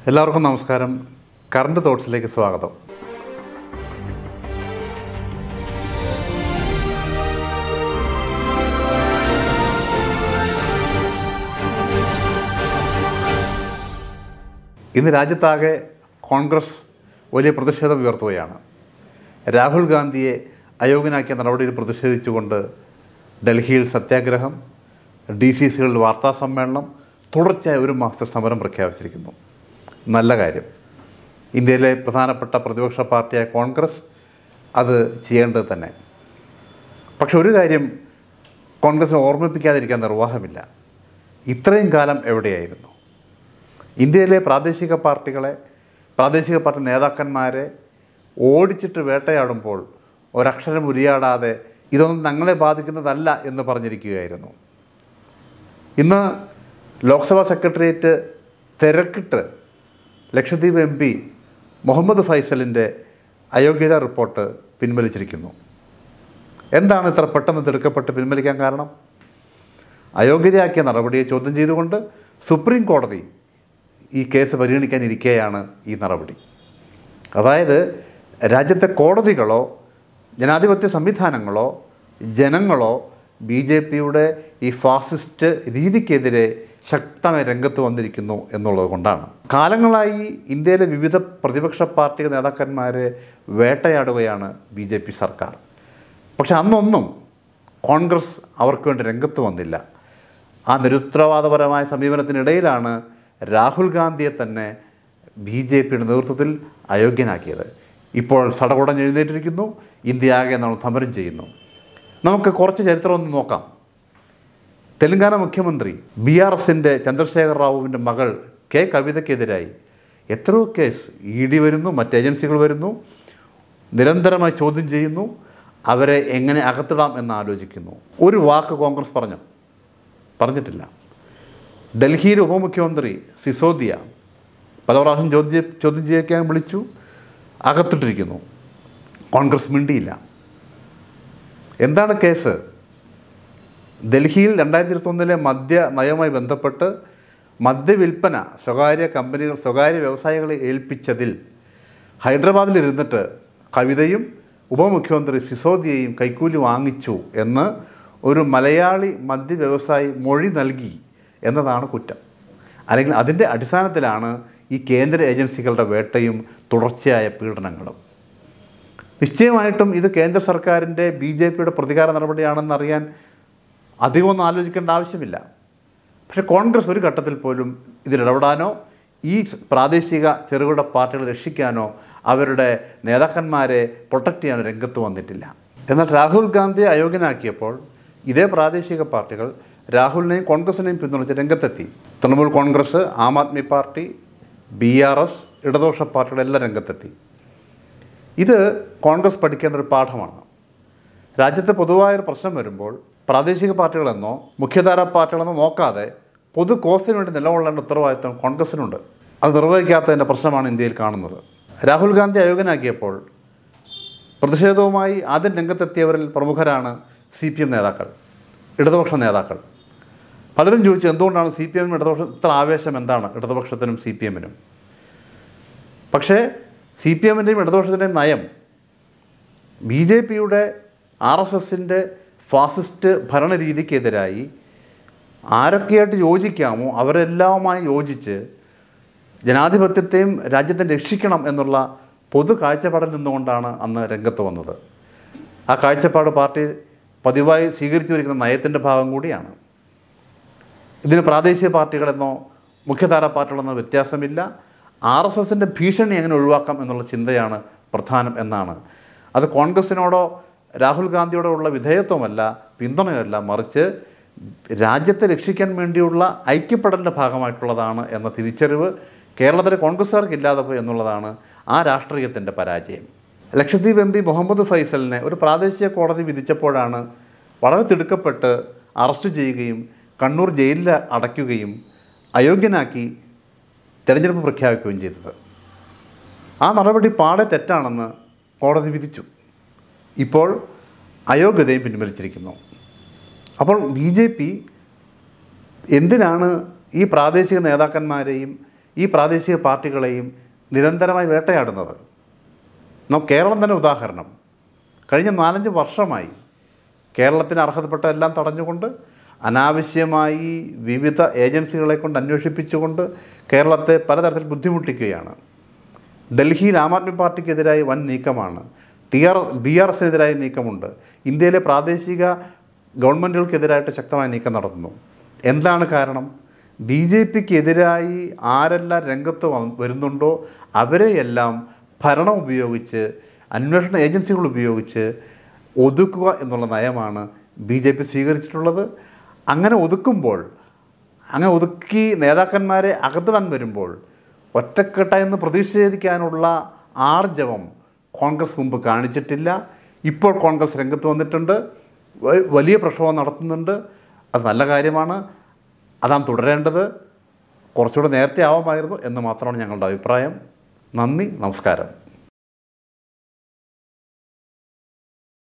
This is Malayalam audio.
എല്ലാവർക്കും നമസ്കാരം കറണ്ട് തോട്ട്സിലേക്ക് സ്വാഗതം ഇന്ന് രാജ്യത്താകെ കോൺഗ്രസ് വലിയ പ്രതിഷേധം ഉയർത്തുകയാണ് രാഹുൽ ഗാന്ധിയെ അയോഗ്യനാക്കിയ നടപടിയിൽ പ്രതിഷേധിച്ചുകൊണ്ട് ഡൽഹിയിൽ സത്യാഗ്രഹം ഡി സി സികളിൽ വാർത്താ സമ്മേളനം തുടർച്ചയായ ഒരു മാസത്തെ സമരം പ്രഖ്യാപിച്ചിരിക്കുന്നു നല്ല കാര്യം ഇന്ത്യയിലെ പ്രധാനപ്പെട്ട പ്രതിപക്ഷ പാർട്ടിയായ കോൺഗ്രസ് അത് ചെയ്യേണ്ടത് തന്നെ പക്ഷെ ഒരു കാര്യം കോൺഗ്രസിനെ ഓർമ്മിപ്പിക്കാതിരിക്കാൻ നിർവാഹമില്ല ഇത്രയും കാലം എവിടെയായിരുന്നു ഇന്ത്യയിലെ പ്രാദേശിക പാർട്ടികളെ പ്രാദേശിക പാർട്ടി നേതാക്കന്മാരെ ഓടിച്ചിട്ട് വേട്ടയാടുമ്പോൾ ഒരക്ഷരം ഉരിയാടാതെ ഇതൊന്നും ഞങ്ങളെ ബാധിക്കുന്നതല്ല എന്ന് പറഞ്ഞിരിക്കുകയായിരുന്നു ഇന്ന് ലോക്സഭാ സെക്രട്ടേറിയറ്റ് തിരക്കിട്ട് ലക്ഷദ്വീപ് എം പി മുഹമ്മദ് ഫൈസലിൻ്റെ അയോഗ്യതാ റിപ്പോർട്ട് പിൻവലിച്ചിരിക്കുന്നു എന്താണ് ഇത്ര പെട്ടെന്ന് തിടുക്കപ്പെട്ട് പിൻവലിക്കാൻ കാരണം അയോഗ്യതയാക്കിയ നടപടിയെ ചോദ്യം ചെയ്തുകൊണ്ട് സുപ്രീം കോടതി ഈ കേസ് പരിഗണിക്കാനിരിക്കെയാണ് ഈ നടപടി അതായത് രാജ്യത്തെ കോടതികളോ ജനാധിപത്യ സംവിധാനങ്ങളോ ജനങ്ങളോ ബി ജെ പിയുടെ ഈ ഫാസിസ്റ്റ് രീതിക്കെതിരെ ശക്തമായി രംഗത്ത് വന്നിരിക്കുന്നു എന്നുള്ളത് കൊണ്ടാണ് കാലങ്ങളായി ഇന്ത്യയിലെ വിവിധ പ്രതിപക്ഷ പാർട്ടി നേതാക്കന്മാരെ വേട്ടയാടുകയാണ് ബി ജെ പി സർക്കാർ പക്ഷെ അന്നൊന്നും കോൺഗ്രസ് അവർക്ക് വേണ്ടി രംഗത്ത് വന്നില്ല ആ നിരുത്തരവാദപരമായ സമീപനത്തിനിടയിലാണ് രാഹുൽ ഗാന്ധിയെ തന്നെ ബി ജെ പിയുടെ നേതൃത്വത്തിൽ അയോഗ്യനാക്കിയത് ഇപ്പോൾ സടകുടഞ്ഞ് എഴുന്നേറ്റിരിക്കുന്നു ഇന്ത്യ ആകെ നമ്മൾ സമരം ചെയ്യുന്നു നമുക്ക് കുറച്ച് ചരിത്രം ഒന്ന് നോക്കാം തെലങ്കാന മുഖ്യമന്ത്രി ബി ആർ എസിൻ്റെ ചന്ദ്രശേഖർ റാവുവിൻ്റെ മകൾ കെ കവിതയ്ക്കെതിരായി എത്രയോ കേസ് ഇ ഡി വരുന്നു മറ്റ് ഏജൻസികൾ വരുന്നു നിരന്തരമായി ചോദ്യം ചെയ്യുന്നു അവരെ എങ്ങനെ അകത്തിടാം എന്ന് ആലോചിക്കുന്നു ഒരു വാക്ക് കോൺഗ്രസ് പറഞ്ഞു പറഞ്ഞിട്ടില്ല ഡൽഹിയിലെ ഉപമുഖ്യമന്ത്രി സിസോദിയ പല പ്രാവശ്യം ചോദ്യം ചോദ്യം ചെയ്യിക്കാൻ വിളിച്ചു അകത്തിട്ടിരിക്കുന്നു കോൺഗ്രസ് മിണ്ടിയില്ല എന്താണ് കേസ് ഡൽഹിയിൽ രണ്ടായിരത്തി ഇരുപത്തൊന്നിലെ മദ്യ നയവുമായി ബന്ധപ്പെട്ട് മദ്യവിൽപ്പന സ്വകാര്യ കമ്പനികൾ സ്വകാര്യ വ്യവസായികളെ ഏൽപ്പിച്ചതിൽ ഹൈദരാബാദിൽ ഇരുന്നിട്ട് കവിതയും ഉപമുഖ്യമന്ത്രി സിസോദിയയും കൈക്കൂലി വാങ്ങിച്ചു എന്ന് ഒരു മലയാളി മദ്യ വ്യവസായി മൊഴി നൽകി എന്നതാണ് കുറ്റം അല്ലെങ്കിൽ അതിൻ്റെ അടിസ്ഥാനത്തിലാണ് ഈ കേന്ദ്ര ഏജൻസികളുടെ വേട്ടയും തുടർച്ചയായ പീഡനങ്ങളും നിശ്ചയമായിട്ടും ഇത് കേന്ദ്ര സർക്കാരിൻ്റെ ബി ജെ പിയുടെ പ്രതികാര നടപടിയാണെന്നറിയാൻ അധികമൊന്നും ആലോചിക്കേണ്ട ആവശ്യമില്ല പക്ഷേ കോൺഗ്രസ് ഒരു ഘട്ടത്തിൽ പോലും ഇതിലിടപെടാനോ ഈ പ്രാദേശിക ചെറുകിട പാർട്ടികളെ രക്ഷിക്കാനോ അവരുടെ നേതാക്കന്മാരെ പ്രൊട്ടക്റ്റ് ചെയ്യാനോ രംഗത്ത് വന്നിട്ടില്ല എന്നാൽ രാഹുൽ ഗാന്ധിയെ അയോഗ്യനാക്കിയപ്പോൾ ഇതേ പ്രാദേശിക പാർട്ടികൾ രാഹുലിനെയും കോൺഗ്രസിനെയും പിന്തുണച്ച് രംഗത്തെത്തി Trinamool Congress Aam Aadmi party B R S ഇടതുപക്ഷ പാർട്ടികളെല്ലാം രംഗത്തെത്തി ഇത് കോൺഗ്രസ് പഠിക്കേണ്ട ഒരു പാഠമാണ് രാജ്യത്തെ പൊതുവായൊരു പ്രശ്നം വരുമ്പോൾ പ്രാദേശിക പാർട്ടികളെന്നോ മുഖ്യധാര പാർട്ടികളെന്നോ നോക്കാതെ പൊതു കോസിന് വേണ്ടി നിലകൊള്ളേണ്ട ഉത്തരവാദിത്വം കോൺഗ്രസിനുണ്ട് അത് നിർവഹിക്കാത്തതിൻ്റെ പ്രശ്നമാണ് ഇന്ത്യയിൽ കാണുന്നത് രാഹുൽ ഗാന്ധി അയോഗ്യനാക്കിയപ്പോൾ പ്രതിഷേധവുമായി ആദ്യം രംഗത്തെത്തിയവരിൽ പ്രമുഖരാണ് സി പി എം നേതാക്കൾ ഇടതുപക്ഷ നേതാക്കൾ പലരും ചോദിച്ചു എന്തുകൊണ്ടാണ് സി പി എമ്മിനും ഇടതുപക്ഷ ഇത്ര ആവേശം എന്താണ് ഇടതുപക്ഷത്തിനും സി പി എമ്മിനും പക്ഷേ സി പി എമ്മിൻ്റെയും ഇടതുപക്ഷത്തിൻ്റെയും നയം ബി ജെ പിയുടെ ആർ എസ് എസിൻ്റെ ഫാസിസ്റ്റ് ഭരണരീതിക്കെതിരായി ആരൊക്കെയായിട്ട് യോജിക്കാമോ അവരെല്ലാവുമായി യോജിച്ച് ജനാധിപത്യത്തെയും രാജ്യത്തെ രക്ഷിക്കണം എന്നുള്ള പൊതു കാഴ്ചപ്പാടിൽ നിന്നുകൊണ്ടാണ് അന്ന് രംഗത്ത് വന്നത് ആ കാഴ്ചപ്പാട് പാർട്ടി പതിവായി സ്വീകരിച്ചു വരിക്കുന്ന നയത്തിൻ്റെ ഭാഗം കൂടിയാണ് ഇതിന് പ്രാദേശിക പാർട്ടികളെന്നോ മുഖ്യധാര പാർട്ടികളെന്നോ വ്യത്യാസമില്ല ആർ എസ് എസിൻ്റെ ഭീഷണി എങ്ങനെ ഒഴിവാക്കാം എന്നുള്ള ചിന്തയാണ് പ്രധാനം എന്നാണ് അത് കോൺഗ്രസിനോടോ രാഹുൽ ഗാന്ധിയോടോ ഉള്ള വിധേയത്വമല്ല പിന്തുണയല്ല മറിച്ച് രാജ്യത്തെ രക്ഷിക്കാൻ വേണ്ടിയുള്ള ഐക്യപ്പെടലിൻ്റെ ഭാഗമായിട്ടുള്ളതാണ് എന്ന തിരിച്ചറിവ് കേരളത്തിലെ കോൺഗ്രസ്സുകാർക്ക് ഇല്ലാതെ പോയി എന്നുള്ളതാണ് ആ രാഷ്ട്രീയത്തിൻ്റെ പരാജയം ലക്ഷദ്വീപ് എം പി മുഹമ്മദ് ഫൈസലിനെ ഒരു പ്രാദേശിക കോടതി വിധിച്ചപ്പോഴാണ് വളരെ തിടുക്കപ്പെട്ട് അറസ്റ്റ് ചെയ്യുകയും കണ്ണൂർ ജയിലിൽ അടയ്ക്കുകയും അയോഗ്യനാക്കി തെരഞ്ഞെടുപ്പ് പ്രഖ്യാപിക്കുകയും ചെയ്തത് ആ നടപടി പാടെ തെറ്റാണെന്ന് കോടതി വിധിച്ചു ഇപ്പോൾ അയോഗ്യതയും പിൻവലിച്ചിരിക്കുന്നു അപ്പോൾ ബി ജെ പി എന്തിനാണ് ഈ പ്രാദേശിക നേതാക്കന്മാരെയും ഈ പ്രാദേശിക പാർട്ടികളെയും നിരന്തരമായി വേട്ടയാടുന്നത് നമുക്ക് കേരളം തന്നെ ഉദാഹരണം കഴിഞ്ഞ നാലഞ്ച് വർഷമായി കേരളത്തിന് അർഹതപ്പെട്ട എല്ലാം തടഞ്ഞുകൊണ്ട് അനാവശ്യമായി വിവിധ ഏജൻസികളെ കൊണ്ട് അന്വേഷിപ്പിച്ചുകൊണ്ട് കേരളത്തെ പലതരത്തിൽ ബുദ്ധിമുട്ടിക്കുകയാണ് ഡൽഹിയിൽ ആം ആദ്മി പാർട്ടിക്കെതിരായി വൻ നീക്കമാണ് ടി ആർ ബി ആർ എസിനെതിരായ നീക്കമുണ്ട് ഇന്ത്യയിലെ പ്രാദേശിക ഗവൺമെൻറ്റുകൾക്കെതിരായിട്ട് ശക്തമായ നീക്കം നടത്തുന്നു എന്താണ് കാരണം ബി ജെ പിക്ക് എതിരായി ആരെല്ലാം രംഗത്ത് വ- വരുന്നുണ്ടോ അവരെയെല്ലാം ഭരണം ഉപയോഗിച്ച് അന്വേഷണ ഏജൻസികൾ ഉപയോഗിച്ച് ഒതുക്കുക എന്നുള്ള നയമാണ് ബി ജെ പി സ്വീകരിച്ചിട്ടുള്ളത് അങ്ങനെ ഒതുക്കുമ്പോൾ അങ്ങനെ ഒതുക്കി നേതാക്കന്മാരെ അകത്തിടാൻ വരുമ്പോൾ ഒറ്റക്കെട്ടായി നിന്ന് പ്രതിഷേധിക്കാനുള്ള ആർജവം കോൺഗ്രസ് മുമ്പ് കാണിച്ചിട്ടില്ല ഇപ്പോൾ കോൺഗ്രസ് രംഗത്ത് വന്നിട്ടുണ്ട് വ- വലിയ പ്രക്ഷോഭം നടത്തുന്നുണ്ട് അത് നല്ല കാര്യമാണ് അതാണ് തുടരേണ്ടത് കുറച്ചുകൂടെ നേരത്തെ ആവാമായിരുന്നു എന്ന് മാത്രമാണ് ഞങ്ങളുടെ അഭിപ്രായം നന്ദി നമസ്കാരം